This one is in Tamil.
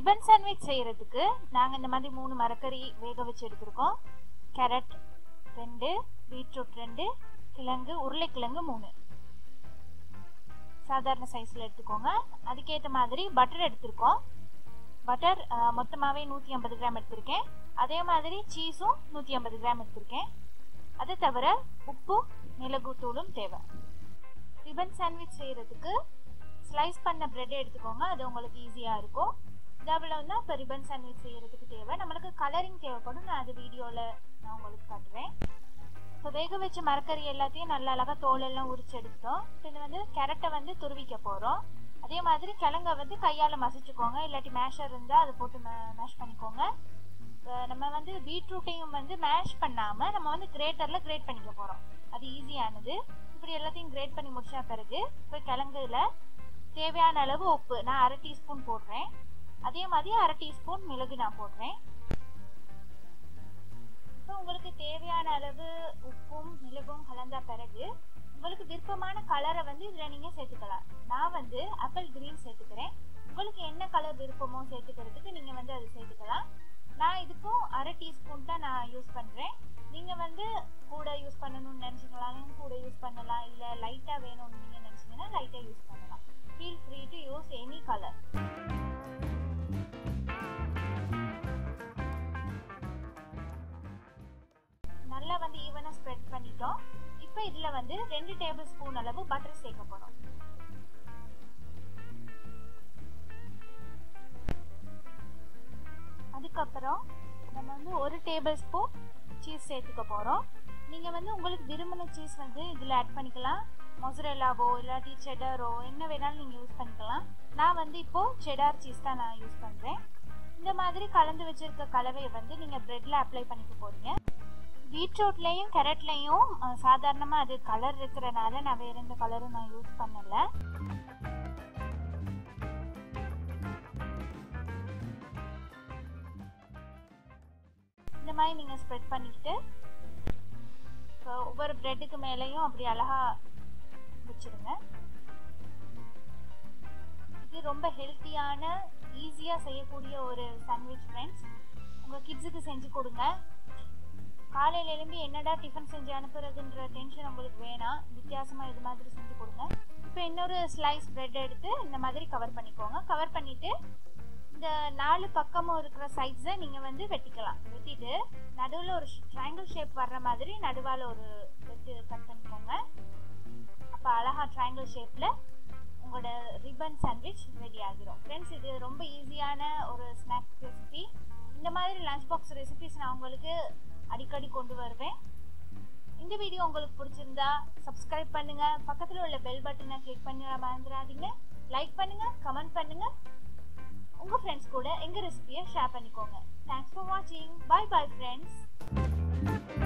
ரிப்பன் சாண்ட்விச் செய்கிறதுக்கு நாங்கள் இந்த மாதிரி மூணு மரக்கறி வேக வச்சு எடுத்திருக்கோம் கேரட் ரெண்டு பீட்ரூட் ரெண்டு கிழங்கு உருளைக்கிழங்கு மூணு சாதாரண சைஸில் எடுத்துக்கோங்க அதுக்கேற்ற மாதிரி பட்டர் எடுத்திருக்கோம் பட்டர் மொத்தமாகவே நூற்றி ஐம்பது கிராம் எடுத்திருக்கேன் அதே மாதிரி சீஸும் நூற்றி ஐம்பது கிராம் எடுத்திருக்கேன் அதை தவிர உப்பும் மிளகுத்தூளும் தேவை ரிப்பன் சாண்ட்விச் செய்கிறதுக்கு ஸ்லைஸ் பண்ண ப்ரெட் எடுத்துக்கோங்க அது உங்களுக்கு ஈஸியாக இருக்கும் இதாவில் வந்து இப்போ ரிப்பன் சாண்ட்விச் செய்கிறதுக்கு தேவை நம்மளுக்கு கலரிங் தேவைப்படும் நான் அது வீடியோவில் நான் உங்களுக்கு காட்டுறேன் இப்போ வேக வச்ச மரக்கறி எல்லாத்தையும் நல்லா அழகாக தோலெல்லாம் உரிச்சு எடுத்துட்டோம் இப்போ இது வந்து கேரட்டை வந்து துருவிக்க போகிறோம் அதே மாதிரி கிழங்க வந்து கையால் மசிச்சுக்கோங்க இல்லாட்டி மேஷர் இருந்தால் அதை போட்டு மேஷ் பண்ணிக்கோங்க நம்ம வந்து பீட்ரூட்டையும் வந்து மேஷ் பண்ணாமல் நம்ம வந்து கிரேட்டரில் கிரேட் பண்ணிக்க போகிறோம் அது ஈஸியானது இப்படி எல்லாத்தையும் கிரேட் பண்ணி முடிச்சா பிறகு இப்போ கிழங்குல தேவையான அளவு உப்பு நான் அரை டீஸ்பூன் போடுறேன் அதே மாதிரி அரை டீஸ்பூன் மிளகு நான் போடுறேன் இப்போ உங்களுக்கு தேவையான அளவு உப்பும் மிளகும் கலந்த பிறகு உங்களுக்கு விருப்பமான கலரை வந்து இதில் நீங்கள் சேர்த்துக்கலாம் நான் வந்து ஆப்பிள் கிரீன் சேர்த்துக்கிறேன் உங்களுக்கு என்ன கலர் விருப்பமோ சேர்த்துக்கிறதுக்கு நீங்கள் வந்து அதை சேர்த்துக்கலாம் நான் இதுக்கும் அரை டீஸ்பூன் தான் நான் யூஸ் பண்ணுறேன் நீங்கள் வந்து கூட யூஸ் பண்ணணும்னு நினச்சிங்களாலும் கூட யூஸ் பண்ணலாம் இல்லை லைட்டாக வேணும்னு நீங்கள் நினச்சிங்கன்னா லைட்டாக யூஸ் பண்ணலாம் feel free to use any colour நல்லா வந்து ஈவனாக ஸ்ப்ரெட் பண்ணிட்டோம் இப்போ இதில் வந்து ரெண்டு டேபிள் ஸ்பூன் அளவு பட்டர் சேர்க்க போகிறோம் அதுக்கப்புறம் நம்ம வந்து ஒரு டேபிள் ஸ்பூன் சீஸ் சேர்த்துக்க போகிறோம் நீங்கள் வந்து உங்களுக்கு விரும்பின சீஸ் வந்து இதில் ஆட் பண்ணிக்கலாம் மொசரேலாவோ இல்லாட்டி செடரோ என்ன வேணாலும் நீங்கள் யூஸ் பண்ணிக்கலாம் நான் வந்து இப்போது செடார் சீஸ் தான் நான் யூஸ் பண்ணுறேன் இந்த மாதிரி கலந்து வச்சுருக்க கலவையை வந்து நீங்கள் ப்ரெட்டில் அப்ளை பண்ணிக்க போகிறீங்க பீட்ரூட்லேயும் கேரட்லேயும் சாதாரணமாக அது கலர் இருக்கிறனால நான் வேறு எந்த கலரும் நான் யூஸ் பண்ணலை இந்த மாதிரி நீங்கள் ஸ்ப்ரெட் பண்ணிக்கிட்டு இப்போ ஒவ்வொரு ப்ரெட்டுக்கு மேலேயும் அப்படி அழகாக வச்சுருங்க இது ரொம்ப ஹெல்த்தியான ஈஸியாக செய்யக்கூடிய ஒரு சாண்ட்விச் ஃப்ரெண்ட்ஸ் உங்கள் கிட்ஸுக்கு செஞ்சு கொடுங்க காலையில் எழும்பி என்னடா டிஃபன் செஞ்சு அனுப்புறதுன்ற டென்ஷன் உங்களுக்கு வேணாம் வித்தியாசமாக இது மாதிரி செஞ்சு கொடுங்க இப்போ இன்னொரு ஸ்லைஸ் ப்ரெட் எடுத்து இந்த மாதிரி கவர் பண்ணிக்கோங்க கவர் பண்ணிவிட்டு இந்த நாலு பக்கமும் இருக்கிற சைட்ஸை நீங்கள் வந்து வெட்டிக்கலாம் வெட்டிட்டு நடுவில் ஒரு ட்ரையாங்கிள் ஷேப் வர்ற மாதிரி நடுவால் ஒரு வெட்டு கட் பண்ணிக்கோங்க அப்போ அழகாக ட்ரையாங்கிள் ஷேப்பில் உங்களோட ரிப்பன் சாண்ட்விச் ரெடி ஆகிரும் ஃப்ரெண்ட்ஸ் இது ரொம்ப ஈஸியான ஒரு ஸ்நாக் ரெசிபி இந்த மாதிரி லஞ்ச் பாக்ஸ் ரெசிபிஸ் நான் உங்களுக்கு அடிக்கடி கொண்டு வருவேன் இந்த வீடியோ உங்களுக்கு பிடிச்சிருந்தா சப்ஸ்கிரைப் பண்ணுங்க பக்கத்தில் உள்ள பெல் பட்டனை கிளிக் பண்ண மறந்துடாதீங்க லைக் பண்ணுங்க கமெண்ட் பண்ணுங்க உங்க ஃப்ரெண்ட்ஸ் கூட எங்க ரெசிபியை ஷேர் பண்ணிக்கோங்க தேங்க்ஸ் ஃபார் வாட்சிங் பை பை ஃப்ரெண்ட்ஸ்